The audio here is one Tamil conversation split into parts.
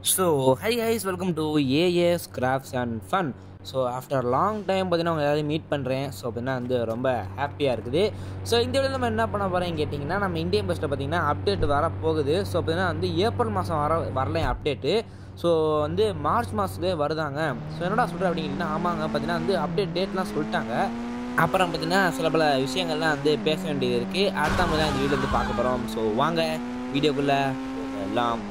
so hi hi's welcome to AS crafts and fun so after long time பார்த்தீங்கன்னா உங்கள் எல்லாரையும் மீட் பண்ணுறேன் ஸோ அப்படின்னா வந்து ரொம்ப ஹாப்பியாக இருக்குது ஸோ இந்த வீடியோ நம்ம என்ன பண்ண போகிறேன் கேட்டிங்கன்னா நம்ம இந்தியன் பெஸ்ட்டில் பார்த்தீங்கன்னா அப்டேட் வர போகுது ஸோ பார்த்தீங்கன்னா வந்து ஏப்ரல் மாதம் வர வரல அப்டேட்டு ஸோ வந்து மார்ச் மாதத்துலேயே வருதாங்க ஸோ என்னடா சொல்கிறேன் அப்படின்னு ஆமாங்க பார்த்தீங்கன்னா வந்து அப்டேட் டேட்லாம் சொல்லிட்டாங்க அப்புறம் பார்த்தீங்கன்னா சில பல விஷயங்கள்லாம் வந்து பேச வேண்டியது இருக்குது அடுத்த மாதிரி தான் இந்த வீடியோ வந்து பார்க்க போகிறோம் ஸோ வாங்க வீடியோக்குள்ளே எல்லாம்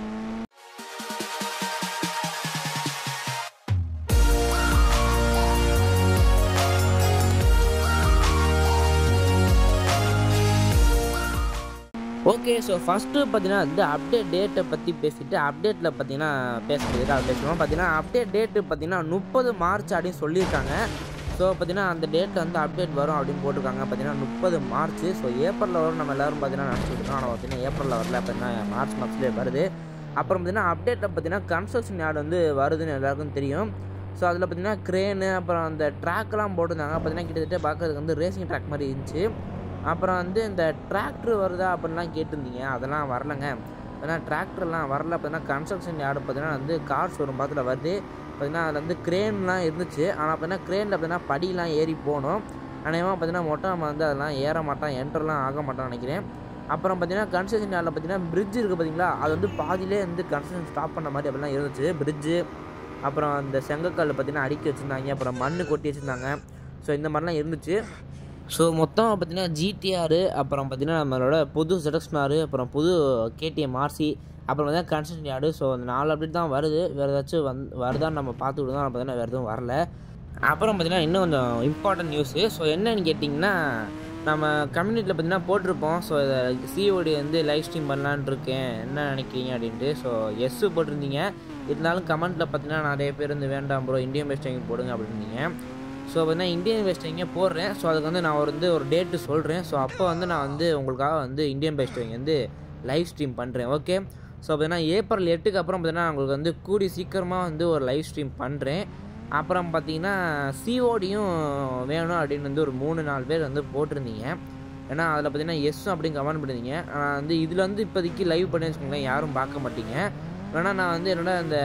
ஓகே ஸோ ஃபஸ்ட்டு பார்த்தீங்கன்னா வந்து அப்டேட் டேட்டை பற்றி பேசிட்டு அப்டேட்டில் பார்த்தீங்கன்னா பேச முடியுது அது பேசுவோம் பார்த்தீங்கன்னா அப்டேட் டேட்டு பார்த்தீங்கன்னா முப்பது மார்ச் அப்படின்னு சொல்லியிருக்காங்க ஸோ பார்த்தீங்கன்னா அந்த டேட் வந்து அப்டேட் வரும் அப்படின்னு போட்டிருக்காங்க பார்த்தீங்கன்னா முப்பது மார்ச் ஸோ ஏப்ரலில் வரும் நம்ம எல்லோரும் பார்த்தீங்கன்னா நினச்சிட்டு இருக்கோம் ஆனால் பார்த்தீங்கன்னா ஏப்ரலில் வரல பார்த்தீங்கன்னா மார்ச் மாதத்துலேயே வருது அப்புறம் பார்த்தீங்கன்னா அப்டேட்டில் பார்த்தீங்கன்னா கன்ஸ்ட்ரக்ஷன் யார்டு வந்து வருதுன்னு எல்லாருக்கும் தெரியும் ஸோ அதில் பார்த்தீங்கன்னா க்ரேனு அப்புறம் அந்த ட்ராக்லாம் போட்டிருந்தாங்க பார்த்தீங்கன்னா கிட்டத்தட்ட பார்க்கறதுக்கு வந்து ரேசிங் ட்ராக் மாதிரி இருந்துச்சு அப்புறம் வந்து இந்த டிராக்டர் வருதா அப்படின்லாம் கேட்டிருந்தீங்க அதெல்லாம் வரலங்க ஏன்னா டிராக்டர்லாம் வரல பார்த்தீங்கன்னா கன்ஸ்ட்ரக்ஷன் யார்டு பார்த்தீங்கன்னா வந்து கார் ஷோரூம் பார்த்துல வருது பார்த்தீங்கன்னா அதில் வந்து க்ரேன்லாம் இருந்துச்சு ஆனால் பார்த்தீங்கன்னா க்ரேனில் பார்த்தீங்கன்னா படிலாம் ஏறி போகணும் அநேகமாக பார்த்தீங்கன்னா மொட்டை நம்ம வந்து அதெல்லாம் ஏற மாட்டான் என்டர்லாம் ஆக மாட்டான்னு நினைக்கிறேன் அப்புறம் பார்த்தீங்கன்னா கன்ஸ்ட்ரக்ஷன் யார்டில் பார்த்தீங்கன்னா பிரிட்ஜ் இருக்குது பார்த்தீங்களா அது வந்து பாதியிலே வந்து கன்ஸ்ட்ரக்ஷன் ஸ்டாப் பண்ண மாதிரி அப்படிலாம் இருந்துச்சு பிரிட்ஜு அப்புறம் அந்த செங்கக்கல் பார்த்தீங்கன்னா அடுக்கி வச்சுருந்தாங்க அப்புறம் மண் கொட்டி வச்சுருந்தாங்க ஸோ இந்த மாதிரிலாம் இருந்துச்சு ஸோ மொத்தம் பார்த்தீங்கன்னா ஜிடிஆர் அப்புறம் பார்த்தீங்கன்னா நம்மளோட புது ZX-R அப்புறம் புது கேடிஎம் ஆர்சி அப்புறம் பார்த்தீங்கன்னா கன்ஸ்ட்ரக்ஷன் யார்டு ஸோ அந்த நாலு அப்டேட் தான் வருது வேறு ஏதாச்சும் வந் வருதான்னு நம்ம பார்த்துக்கிட்டு தான் பார்த்தீங்கன்னா வேறு எதுவும் வரல அப்புறம் பார்த்தீங்கன்னா இன்னும் கொஞ்சம் இம்பார்ட்டன்ட் நியூஸு ஸோ என்னன்னு கேட்டிங்கன்னா நம்ம கம்யூனிட்டியில் பார்த்தீங்கன்னா போட்டிருப்போம் ஸோ இதை சிஓடி வந்து லைவ் ஸ்ட்ரீம் பண்ணலான்னு இருக்கேன் என்ன நினைக்கிறீங்க அப்படின்ட்டு ஸோ எஸ்ஸு போட்டிருந்தீங்க இருந்தாலும் கமெண்ட்டில் பார்த்தீங்கன்னா நிறைய பேர் வந்து வேண்டாம் ப்ரோ இந்தியன் பெஸ்டிங் போடுங்க அப்படின்னீங்க ஸோ பார்த்தீங்கன்னா இந்தியன் இன்வெஸ்டிங்கே போடுறேன் ஸோ அதுக்கு வந்து நான் வந்து ஒரு டேட்டு சொல்கிறேன் ஸோ அப்போ வந்து நான் வந்து உங்களுக்காக வந்து இந்தியன் பெஸ்டிங் வந்து லைவ் ஸ்ட்ரீம் பண்ணுறேன் ஓகே ஸோ பார்த்தீங்கன்னா ஏப்ரல் எட்டுக்கு அப்புறம் பார்த்தீங்கன்னா உங்களுக்கு வந்து கூடி சீக்கிரமாக வந்து ஒரு லைவ் ஸ்ட்ரீம் பண்ணுறேன் அப்புறம் பார்த்தீங்கன்னா சிஓடியும் வேணும் அப்படின்னு வந்து ஒரு மூணு நாலு பேர் வந்து போட்டிருந்தீங்க ஏன்னா அதில் பார்த்தீங்கன்னா எஸ் அப்படின்னு கமெண்ட் பண்ணியிருந்தீங்க ஆனால் வந்து இதில் வந்து இப்போதைக்கு லைவ் பண்ணி வச்சுக்கோங்களேன் யாரும் பார்க்க மாட்டீங்க வேணால் நான் வந்து என்னோட அந்த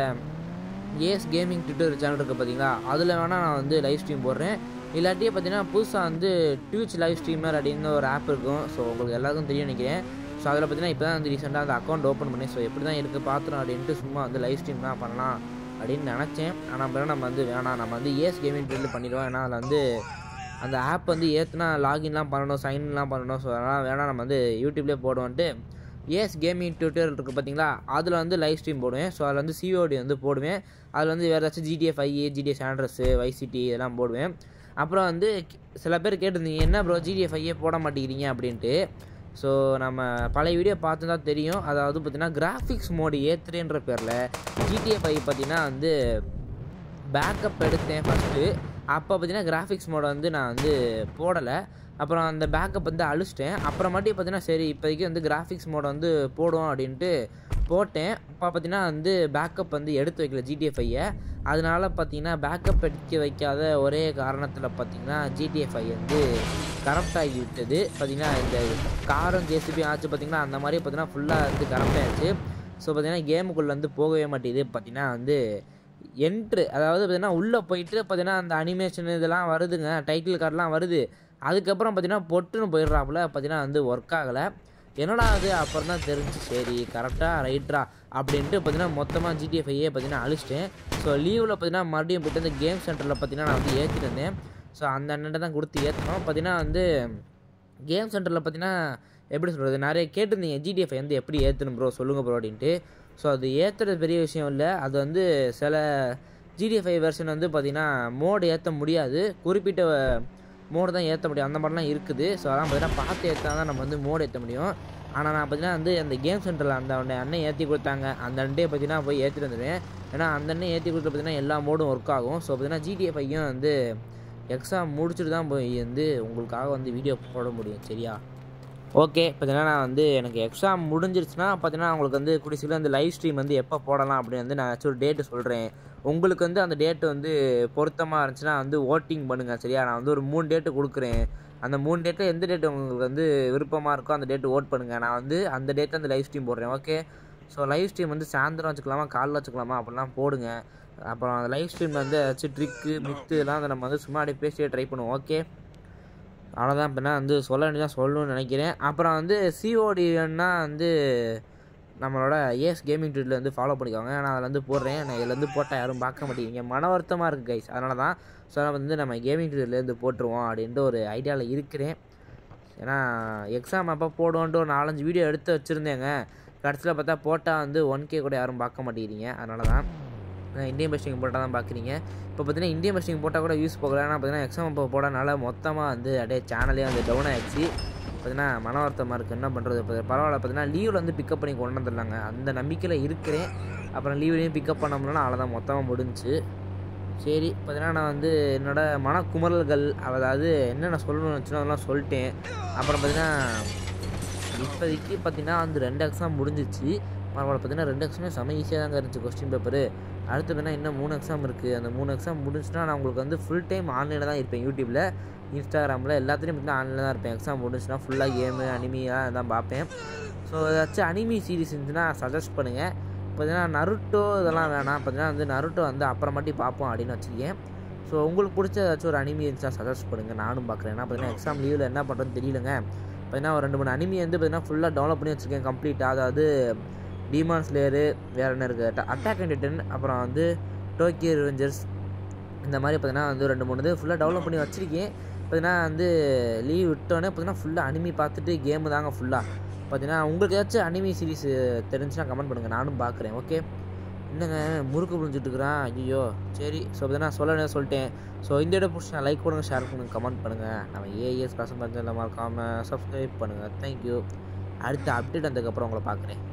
ஏஎஸ் கேமிங் ட்விட்டர் சேனல் இருக்குது பார்த்தீங்களா அதில் வேணால் நான் வந்து லைவ் ஸ்ட்ரீம் போடுறேன் இல்லாட்டியே பார்த்தீங்கன்னா புதுசாக வந்து ட்விச் லைவ் ஸ்ட்ரீமர் அப்படின்னு ஒரு ஆப் இருக்கும் ஸோ உங்களுக்கு எல்லாருக்கும் தெரியும் நினைக்கிறேன் ஸோ அதில் பார்த்தீங்கன்னா இப்போ தான் வந்து ரீசெண்டாக அந்த அக்கௌண்ட் ஓப்பன் பண்ணி ஸோ எப்படி தான் இருக்குது பார்த்துரும் அப்படின்ட்டு சும்மா வந்து லைவ் ஸ்ட்ரீம் தான் பண்ணலாம் அப்படின்னு நினச்சேன் ஆனால் அப்புறம் நம்ம வந்து வேணாம் நம்ம வந்து ஏஎஸ் கேமிங் ட்விட்டர் பண்ணிடுவோம் ஏன்னா அதில் வந்து அந்த ஆப் வந்து ஏற்றுனா லாகின்லாம் பண்ணணும் சைன்லாம் பண்ணணும் ஸோ அதெல்லாம் வேணாம் நம்ம வந்து யூடியூப்லேயே போடுவோன்ட்டு ஏஎஸ் கேமிங் ட்விட்டர் இருக்குது பார்த்தீங்களா அதில் வந்து லைவ் ஸ்ட்ரீம் போடுவேன் ஸோ அதில் வந்து சிஓடி வந்து போடுவேன் அதில் வந்து வேறு ஏதாச்சும் ஜிடிஎஃப் ஐஏ ஜிடிஎஸ் ஆண்ட்ரஸு வைசிடி இதெல்லாம் போடுவேன் அப்புறம் வந்து சில பேர் கேட்டிருந்தீங்க என்ன ப்ரோ ஜிடிஎஃப் ஐஏ போட மாட்டேங்கிறீங்க அப்படின்ட்டு ஸோ நம்ம பழைய வீடியோ பார்த்து தான் தெரியும் அதாவது பார்த்தீங்கன்னா கிராஃபிக்ஸ் மோடு ஏத்துறேன்ற பேரில் ஜிடிஎஃப் ஐ பார்த்தீங்கன்னா வந்து பேக்கப் எடுத்தேன் ஃபஸ்ட்டு அப்போ பார்த்தீங்கன்னா கிராஃபிக்ஸ் மோடை வந்து நான் வந்து போடலை அப்புறம் அந்த பேக்கப் வந்து அழிச்சிட்டேன் அப்புறமாட்டி பார்த்தீங்கன்னா சரி இப்போதைக்கு வந்து கிராஃபிக்ஸ் மோடை வந்து போடுவோம் அப்படின்ட்டு போட்டேன் அப்போ பார்த்தீங்கன்னா வந்து பேக்கப் வந்து எடுத்து வைக்கல ஜிடிஎஃப்ஐயை அதனால பார்த்தீங்கன்னா பேக்கப் எடுக்க வைக்காத ஒரே காரணத்தில் பார்த்தீங்கன்னா ஜிடிஎஃப்ஐ வந்து கரப்ட் ஆகி விட்டது பார்த்தீங்கன்னா இந்த காரும் ஜேசிபி ஆச்சு பார்த்தீங்கன்னா அந்த மாதிரி பார்த்தீங்கன்னா ஃபுல்லாக வந்து கரப்ட் ஆயிடுச்சு ஸோ பார்த்தீங்கன்னா கேமுக்குள்ளே வந்து போகவே மாட்டேங்குது பார்த்தீங்கன்னா வந்து என்ட்ரு அதாவது பார்த்தீங்கன்னா உள்ளே போயிட்டு பார்த்தீங்கன்னா அந்த அனிமேஷன் இதெல்லாம் வருதுங்க டைட்டில் கார்டெலாம் வருது அதுக்கப்புறம் பார்த்தீங்கன்னா பொட்டுன்னு போயிடுறாப்புல பார்த்தீங்கன்னா வந்து ஒர்க் ஆகலை என்னடா அது அப்புறம் தான் தெரிஞ்சு சரி கரெக்டாக ரைட்ரா அப்படின்ட்டு பார்த்தீங்கன்னா மொத்தமாக ஜிடிஎஃப்ஐயே பார்த்தீங்கன்னா அழிச்சிட்டேன் ஸோ லீவில் பார்த்தீங்கன்னா மறுபடியும் போயிட்டு அந்த கேம் சென்டரில் பார்த்தீங்கன்னா நான் வந்து ஏற்றிட்டு இருந்தேன் ஸோ அந்த அண்ணன் தான் கொடுத்து ஏற்றணும் பார்த்தீங்கன்னா வந்து கேம் சென்டரில் பார்த்தீங்கன்னா எப்படி சொல்கிறது நிறைய கேட்டிருந்தீங்க ஜிடிஎஃப்ஐ வந்து எப்படி ஏற்றணும் ப்ரோ சொல்லுங்கள் ப்ரோ அப்படின்ட்டு ஸோ அது ஏற்றுறது பெரிய விஷயம் இல்லை அது வந்து சில ஜிடிஎஃப்ஐ வெர்ஷன் வந்து பார்த்திங்கன்னா மோடு ஏற்ற முடியாது குறிப்பிட்ட மோடு தான் ஏற்ற முடியும் அந்த மாதிரிலாம் இருக்குது ஸோ அதெல்லாம் பார்த்தீங்கன்னா பார்த்து ஏற்றா தான் நம்ம வந்து மோடு ஏற்ற முடியும் ஆனால் நான் பார்த்தீங்கன்னா வந்து அந்த கேம் சென்டரில் அந்த அண்ணன் ஏற்றி கொடுத்தாங்க அந்த அண்டையை பார்த்தீங்கன்னா போய் ஏற்றிட்டு வந்துடுவேன் ஏன்னா அந்த அண்ணன் ஏற்றி கொடுத்து பார்த்தீங்கன்னா எல்லா மோடும் ஒர்க் ஆகும் ஸோ பார்த்தீங்கன்னா ஜிடிஎஃப்ஐயும் வந்து எக்ஸாம் முடிச்சுட்டு தான் போய் வந்து உங்களுக்காக வந்து வீடியோ போட முடியும் சரியா ஓகே பார்த்தீங்கன்னா நான் வந்து எனக்கு எக்ஸாம் முடிஞ்சிருச்சுன்னா பார்த்தீங்கன்னா உங்களுக்கு வந்து குடிசையில் அந்த லைவ் ஸ்ட்ரீம் வந்து எப்போ போடலாம் அப்படின்னு வந்து நான் ஏதாச்சும் ஒரு டேட்டு சொல்கிறேன் உங்களுக்கு வந்து அந்த டேட்டு வந்து பொருத்தமாக இருந்துச்சுன்னா வந்து ஓட்டிங் பண்ணுங்கள் சரியா நான் வந்து ஒரு மூணு டேட்டு கொடுக்குறேன் அந்த மூணு டேட்டில் எந்த டேட்டு உங்களுக்கு வந்து விருப்பமாக இருக்கோ அந்த டேட்டு ஓட் பண்ணுங்கள் நான் வந்து அந்த டேட்டில் அந்த லைவ் ஸ்ட்ரீம் போடுறேன் ஓகே ஸோ லைவ் ஸ்ட்ரீம் வந்து சாயந்தரம் வச்சுக்கலாமா காலைல வச்சுக்கலாமா அப்படிலாம் போடுங்க அப்புறம் அந்த லைவ் ஸ்ட்ரீமில் வந்து ஏதாச்சும் ட்ரிக்கு மித்து எல்லாம் வந்து நம்ம வந்து சும்மா அப்படியே பேசியே ட்ரை பண்ணுவோம் ஓகே அவ்வளோதான் இப்போ நான் வந்து சொல்ல வேண்டியதான் சொல்லணும்னு நினைக்கிறேன் அப்புறம் வந்து சிஓடி வேணுன்னா வந்து நம்மளோட ஏஎஸ் கேமிங் ட்விட்டில் வந்து ஃபாலோ பண்ணிக்கோங்க நான் அதில் வந்து போடுறேன் நான் இதில் வந்து போட்டால் யாரும் பார்க்க மாட்டேங்க மன வருத்தமாக இருக்குது கைஸ் அதனால தான் ஸோ வந்து நம்ம கேமிங் ட்விட்டர்லேருந்து போட்டுருவோம் அப்படின்ட்டு ஒரு ஐடியாவில் இருக்கிறேன் ஏன்னா எக்ஸாம் அப்போ போடுவோன்ட்டு ஒரு நாலஞ்சு வீடியோ எடுத்து வச்சுருந்தேங்க கடைசியில் பார்த்தா போட்டால் வந்து ஒன் கே கூட யாரும் பார்க்க மாட்டேங்கிறீங்க அதனால தான் நான் இந்தியன் பஸ்டிங் போட்டால் தான் பார்க்குறீங்க இப்போ பார்த்தீங்கன்னா இந்தியன் பஸ்டிங் போட்டால் கூட யூஸ் போகல ஏன்னா பார்த்தீங்கன்னா எக்ஸாம் அப்போ போடனால மொத்தமாக வந்து அப்படியே சேனலே வந்து டவுன் ஆகிடுச்சு பார்த்தீங்கன்னா மன வருத்தமாக இருக்குது என்ன பண்ணுறது இப்போ பரவாயில்ல பார்த்தீங்கன்னா லீவில் வந்து பிக்கப் பண்ணி கொண்டு வந்துடலாங்க அந்த நம்பிக்கையில் இருக்கிறேன் அப்புறம் லீவ்லேயும் பிக்கப் பண்ண முடியலன்னா அவ்வளோதான் மொத்தமாக முடிஞ்சுச்சு சரி பார்த்தீங்கன்னா நான் வந்து என்னோட மனக்குமரல்கள் அதாவது என்னென்ன சொல்லணும்னு வச்சுன்னா அதெல்லாம் சொல்லிட்டேன் அப்புறம் பார்த்தீங்கன்னா இப்போதைக்கு பார்த்தீங்கன்னா வந்து ரெண்டு எக்ஸாம் முடிஞ்சிச்சு பரவாயில்ல பார்த்தீங்கன்னா ரெண்டு எக்ஸாமே செம ஈஸியாக தாங்க இருந்துச்சு கொஸ்டின் பேப்பரு அடுத்து வேணால் இன்னும் மூணு எக்ஸாம் இருக்குது அந்த மூணு எக்ஸாம் முடிஞ்சுன்னா நான் உங்களுக்கு வந்து ஃபுல் டைம் ஆன்லைனில் தான் இருப்பேன் யூடியூப்பில் இன்ஸ்டாகிராமில் எல்லாத்துலேயும் பார்த்தீங்கன்னா ஆன்லைனில் தான் இருப்பேன் எக்ஸாம் முடிஞ்சுன்னா ஃபுல்லாக கேமு அனிமியாக தான் பார்ப்பேன் ஸோ ஏதாச்சும் அனிமி சீரிஸ் இருந்துச்சுன்னா சஜஸ்ட் பண்ணுங்கள் பார்த்தீங்கன்னா நருட்டோ இதெல்லாம் வேணாம் பார்த்தீங்கன்னா வந்து நருட்டோ வந்து அப்புறமாட்டி பார்ப்போம் அப்படின்னு வச்சுருக்கேன் ஸோ உங்களுக்கு பிடிச்ச ஏதாச்சும் ஒரு அனிமி இருந்துச்சா சஜஸ்ட் பண்ணுங்கள் நானும் பார்க்குறேன் ஏன்னா பார்த்தீங்கன்னா எக்ஸாம் லீவில் என்ன பண்ணுறதுன்னு தெரியலங்க பார்த்தீங்கன்னா ஒரு ரெண்டு மூணு அனிமி வந்து பார்த்தீங்கன்னா ஃபுல்லாக டெவலப் பண்ணி வச்சுருக்கேன் கம்ப்ளீட்டாக அதாவது டீமான் ஸ்லேயரு வேறு என்ன இருக்குது அட்டாக் அண்ட் ரிட்டன் அப்புறம் வந்து டோக்கியோ ரிவெஞ்சர்ஸ் இந்த மாதிரி பார்த்தீங்கன்னா வந்து ரெண்டு மூணு இது ஃபுல்லாக டெவலப் பண்ணி வச்சுருக்கேன் பார்த்தீங்கன்னா வந்து லீவ் விட்டோன்னே பார்த்தீங்கன்னா ஃபுல்லாக அனிமி பார்த்துட்டு கேமு தாங்க ஃபுல்லாக பார்த்தீங்கன்னா உங்களுக்கு ஏதாச்சும் அனிமி சீரிஸ் தெரிஞ்சுன்னா கமெண்ட் பண்ணுங்கள் நானும் பார்க்குறேன் ஓகே என்னங்க முறுக்கு புரிஞ்சுட்டு இருக்கிறான் ஐயோ சரி ஸோ பார்த்தீங்கன்னா சொல்ல வேண்டியதை சொல்லிட்டேன் ஸோ இந்த இடம் பிடிச்சா லைக் பண்ணுங்கள் ஷேர் பண்ணுங்கள் கமெண்ட் பண்ணுங்கள் நம்ம ஏஎஸ் கசம் பஞ்சம் மறக்காமல் சப்ஸ்கிரைப் பண்ணுங்கள் தேங்க்யூ அடுத்த அப்டேட் வந்ததுக்கப்புறம் உங்களை பார்க்குறேன்